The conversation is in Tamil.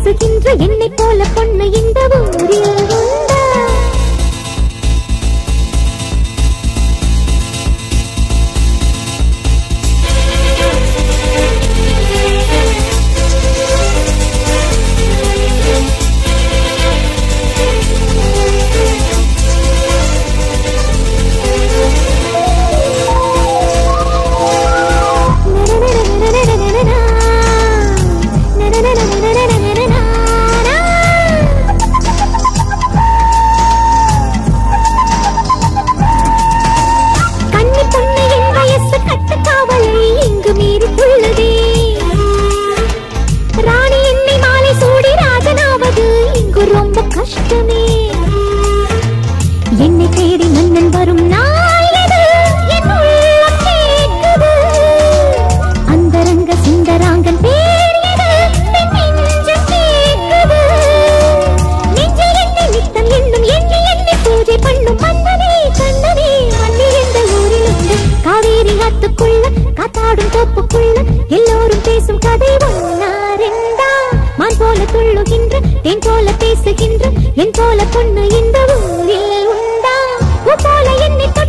பேசுகின்ற என்னை போல பொண்ணு இந்த ஊரில் உண்டா கன்னி பொண்ணு என் வயசு கட்டுக்காவலை இங்கு மீறி துள்ளதே ராணி என்னை மாலை சூடி ராஜனாவது இங்கு ரொம்ப கஷ்டமே என்னை தேடி மன்னன் வரும் நாள் எது? என் உள்ளம் கேட்குது. அந்தரங்க சுந்தராங்கன் பேர் எது? பெண் நெஞ்சம் கேட்குது. நெஞ்சில் என்னை நித்தம் எண்ணும் எண்ணி எண்ணி பூஜை பண்ணும் மன்னனே கண்ணனே மண்ணில் இந்த ஊரில் உண்டு காவேரி ஆத்துக்குள்ள காத்தாடும் தோப்புக்குள்ள எல்லோரும் பேசும் கதை ஒன்னா ரெண்டா மான் போல துள்ளுகின்ற தேன் போல பேசுகின்ற என் போல பொண்ணு இந்த ஊரில் உண்டா பூ போல என்னை